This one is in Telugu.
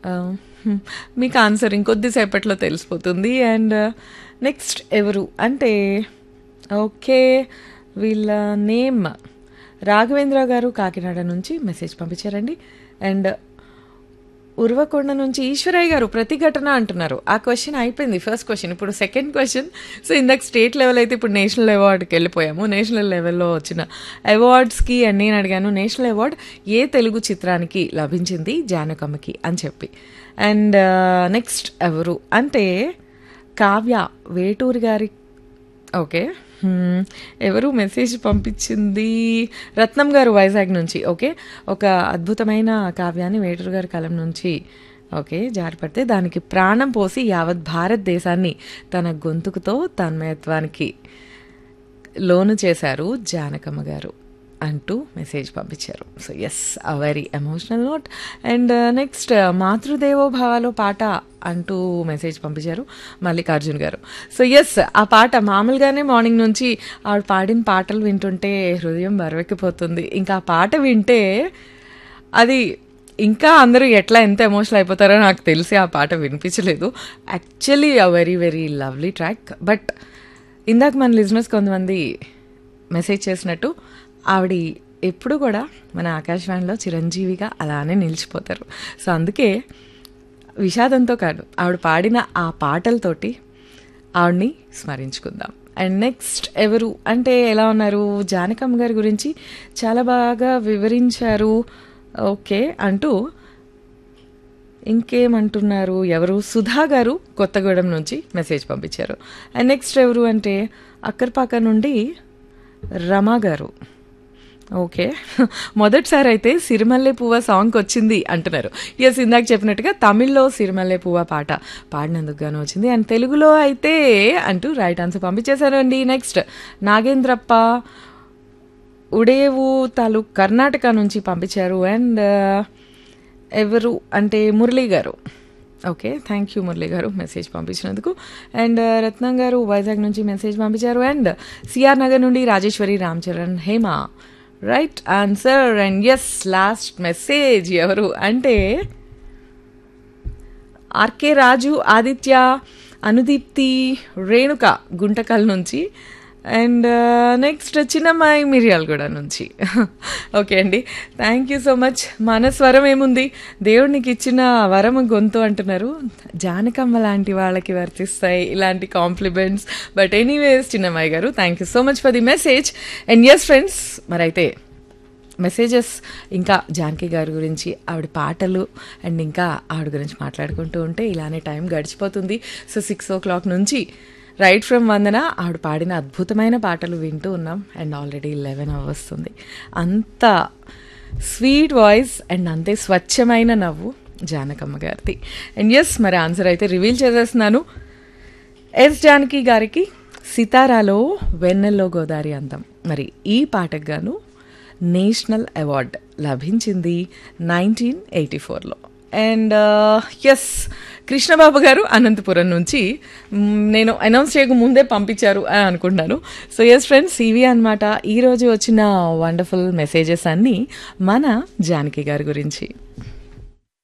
ఆ, హ్మ్. మీకు ఆన్సర్ ఇంకొద్దిసేపట్లో తెలిసిపోతుంది అండ్ నెక్స్ట్ ఎవరు అంటే ఓకే వీళ్ళ నేమ్ రాఘవేంద్ర గారు కాకినాడ నుంచి మెసేజ్ పంపించారండి అండ్ ఉర్వకొండ నుంచి ఈశ్వరయ్య గారు ప్రతిఘటన అంటున్నారు ఆ క్వశ్చన్ అయిపోయింది ఫస్ట్ క్వశ్చన్ ఇప్పుడు సెకండ్ క్వశ్చన్ సో ఇందాక స్టేట్ లెవెల్ అయితే ఇప్పుడు నేషనల్ అవార్డుకి వెళ్ళిపోయాము నేషనల్ లెవెల్లో వచ్చిన అవార్డ్స్కి అని నేను అడిగాను నేషనల్ అవార్డ్ ఏ తెలుగు చిత్రానికి లభించింది జానకమ్మకి అని చెప్పి అండ్ నెక్స్ట్ ఎవరు అంటే కావ్య వేటూరి గారి ఓకే హ్మ్. ఎవరు మెసేజ్ పంపించింది రత్నం గారు వైజాగ్ నుంచి ఓకే ఒక అద్భుతమైన కావ్యాన్ని వేటూరు గారి కలం నుంచి ఓకే జారిపడితే దానికి ప్రాణం పోసి యావత్ భారతదేశాన్ని తన గొంతుకుతో తన్మయత్వానికి లోను చేశారు జానకమ్మ గారు అంటూ మెసేజ్ పంపించారు so yes uh very emotional note and next మాతృదేవోభావాలో పాట అంటూ మెసేజ్ పంపించారు మల్లికార్జున్ గారు సో ఎస్ ఆ పాట మామూలుగానే మార్నింగ్ నుంచి ఆవిడ పాడిన పాటలు వింటుంటే హృదయం బరవెక్కిపోతుంది ఇంకా ఆ పాట వింటే అది ఇంకా అందరూ ఎట్లా ఎంత ఎమోషనల్ అయిపోతారో నాకు తెలిసి ఆ పాట వినిపించలేదు actually uh very very lovely track but ఇందాక మన లిజినెస్ కొంతమంది మెసేజ్ చేసినట్టు ఆవిడ ఎప్పుడు కూడా మన ఆకాశవాణిలో చిరంజీవిగా అలానే నిలిచిపోతారు సో అందుకే విషాదంతో కాదు ఆవిడ పాడిన ఆ పాటలతోటి ఆవిడ్ని స్మరించుకుందాం అండ్ నెక్స్ట్ ఎవరు అంటే ఎలా ఉన్నారు జానకమ్మ గారి గురించి చాలా బాగా వివరించారు ఓకే అంటూ ఇంకేమంటున్నారు ఎవరు సుధా గారు కొత్తగూడెం నుంచి మెసేజ్ పంపించారు అండ్ నెక్స్ట్ ఎవరు అంటే అక్కర్పాక నుండి రమా గారు ఓకే మొదటిసారి అయితే సిరిమల్లె పువ్వ సాంగ్ వచ్చింది అంటున్నారు ఎస్ ఇందాక చెప్పినట్టుగా తమిళ్లో సిరిమల్లె పువ్వ పాట పాడినందుకు గాను వచ్చింది అండ్ తెలుగులో అయితే అంటూ రైట్ ఆన్సర్ పంపించేశారు అండి నెక్స్ట్ నాగేంద్రప్ప ఉడేవు తాలూక్ కర్ణాటక నుంచి పంపించారు అండ్ ఎవరు అంటే మురళీ గారు ఓకే థ్యాంక్ యూ మురళి గారు మెసేజ్ పంపించినందుకు అండ్ రత్నం గారు వైజాగ్ నుంచి మెసేజ్ పంపించారు అండ్ సిఆర్ నగర్ నుండి Rajeshwari Ram Charan Hema right answer and yes last message ఎవరు అంటే ఆర్కే రాజు ఆదిత్య అనుదీప్తి రేణుక గుంటకల్ నుంచి అండ్ నెక్స్ట్ చిన్నమ్మాయి మిర్యాలగూడ నుంచి ఓకే అండి థ్యాంక్ యూ సో మచ్ మన స్వరం ఏముంది దేవుడికి ఇచ్చిన వరం గొంతు అంటున్నారు జానకమ్మ లాంటి వాళ్ళకి వర్తిస్తాయి ఇలాంటి compliments but anyways Chinnammayi garu thank you so much for the message and yes friends మరైతే మెసేజెస్ ఇంకా జానకి గారి గురించి ఆవిడ పాటలు అండ్ ఇంకా ఆవిడ గురించి మాట్లాడుకుంటూ ఉంటే ఇలానే టైం గడిచిపోతుంది సో సిక్స్ ఓ క్లాక్ నుంచి రైట్ ఫ్రమ్ వందన ఆవిడ పాడిన అద్భుతమైన పాటలు వింటూ ఉన్నాం అండ్ ఆల్రెడీ లెవెన్ వస్తుంది అంత స్వీట్ వాయిస్ అండ్ అంతే స్వచ్ఛమైన నవ్వు జానకమ్మ గారిది అండ్ ఎస్ మరి ఆన్సర్ అయితే రివీల్ చేసేస్తున్నాను ఎస్ జానకి గారికి సితారాలో వెన్నెల్లో గోదారి అందం మరి ఈ పాటకు గాను నేషనల్ అవార్డ్ లభించింది నైన్టీన్ ఎయిటీ ఫోర్లో అండ్ ఎస్ కృష్ణబాబు గారు అనంతపురం నుంచి మ్, నేను అనౌన్స్ చేయక ముందే పంపించారు అని అనుకుంటున్నాను సో ఎస్ ఫ్రెండ్స్ ఇవి అనమాట ఈరోజు వచ్చిన వండర్ఫుల్ మెసేజెస్ అన్నీ మన జానకి గారి గురించి